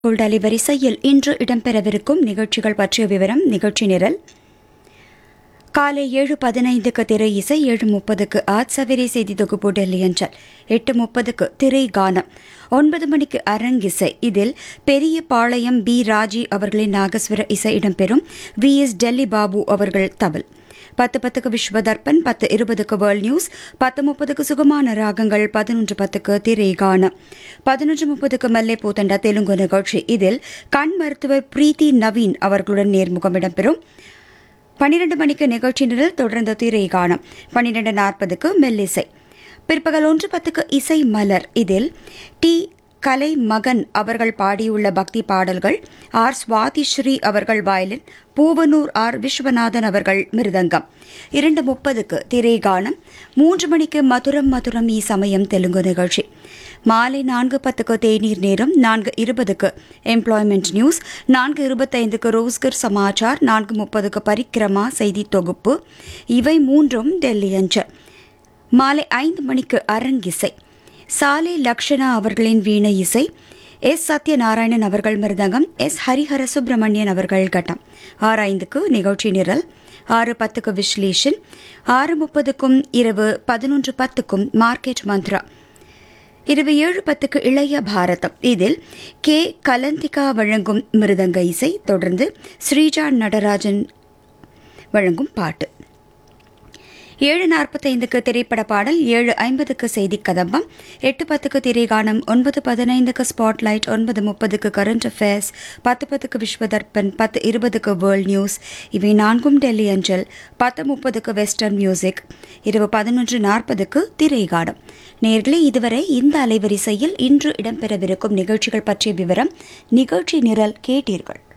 கோல்டாலி வரிசையில் இன்று இடம்பெறவிருக்கும் நிகழ்ச்சிகள் பற்றிய விவரம் நிகழ்ச்சி நிரல் காலை ஏழு பதினைந்துக்கு திரை இசை ஏழு முப்பதுக்கு ஆட்சவேரி செய்தி தொகுப்பு டெல்லி அஞ்சல் எட்டு முப்பதுக்கு திரை கானம் ஒன்பது மணிக்கு அரங்கிசை இதில் பெரிய பாளையம் பி ராஜி அவர்களின் நாகஸ்வர இசை இடம்பெறும் வி எஸ் டெல்லி பாபு அவர்கள் தவில் பத்து பத்துக்கு விஸ்வதர்பன் பத்து இருபதுக்கு வேர்ல்ட் நியூஸ் பத்து முப்பதுக்கு சுகமான ராகங்கள் பதினொன்று பத்துக்கு திரை கானம் பதினொன்று முப்பதுக்கு மெல்லே பூத்தண்டா தெலுங்கு நிகழ்ச்சி இதில் கண் மருத்துவர் பிரீத்தி நவீன் அவர்களுடன் நேர்முகம் இடம்பெறும் பன்னிரண்டு மணிக்கு நிகழ்ச்சி நிரல் தொடர்ந்த திரை காணும் பன்னிரண்டு நாற்பதுக்கு மெல்லிசை பிற்பகல் ஒன்று பத்துக்கு இசை மலர் இதில் டி கலை மகன் அவர்கள் பாடியுள்ள பக்தி பாடல்கள் ஆர் சுவாதி ஸ்ரீ அவர்கள் வயலின் பூவனூர் ஆர் விஸ்வநாதன் அவர்கள் மிருதங்கம் இரண்டு முப்பதுக்கு திரை கானம் மூன்று மணிக்கு மதுரம் மதுரம் ஈ சமயம் தெலுங்கு நிகழ்ச்சி மாலை நான்கு பத்துக்கு தேநீர் நேரம் நான்கு இருபதுக்கு எம்ப்ளாய்மெண்ட் நியூஸ் நான்கு இருபத்தைந்துக்கு ரோஸ்கர் சமாச்சார் நான்கு முப்பதுக்கு பரிக்கிரமா செய்தி தொகுப்பு இவை மூன்றும் டெல்லி அஞ்சல் மாலை ஐந்து மணிக்கு அரங்கிசை சாலை லக்ஷணா அவர்களின் வீணை இசை எஸ் சத்யநாராயணன் அவர்கள் மிருதங்கம் எஸ் ஹரிஹர சுப்பிரமணியன் அவர்கள் கட்டம் ஆறு ஐந்துக்கு நிகழ்ச்சி நிரல் ஆறு பத்துக்கு விஸ்லேஷன் ஆறு முப்பதுக்கும் இரவு பதினொன்று பத்துக்கும் மார்க்கெட் மந்த்ரா இரவு ஏழு பத்துக்கு இளைய பாரதம் இதில் கே கலந்திகா வழங்கும் மிருதங்க இசை தொடர்ந்து ஸ்ரீஜா நடராஜன் வழங்கும் பாட்டு ஏழு நாற்பத்தைந்துக்கு திரைப்பட பாடல் ஏழு ஐம்பதுக்கு செய்தி கதம்பம் எட்டு பத்துக்கு திரைகானம் ஒன்பது பதினைந்துக்கு ஸ்பாட்லைட் ஒன்பது முப்பதுக்கு கரண்ட் அஃபேர்ஸ் பத்து பத்துக்கு விஸ்வதர்பன் பத்து இருபதுக்கு வேர்ல்ட் நியூஸ் இவை நான்கும் டெல்லி அஞ்சல் பத்து முப்பதுக்கு வெஸ்டர்ன் மியூசிக் இரவு பதினொன்று நாற்பதுக்கு திரைகானம் நேர்களே இதுவரை இந்த அலைவரிசையில் இன்று இடம்பெறவிருக்கும் நிகழ்ச்சிகள் பற்றிய விவரம் நிகழ்ச்சி நிரல் கேட்டீர்கள்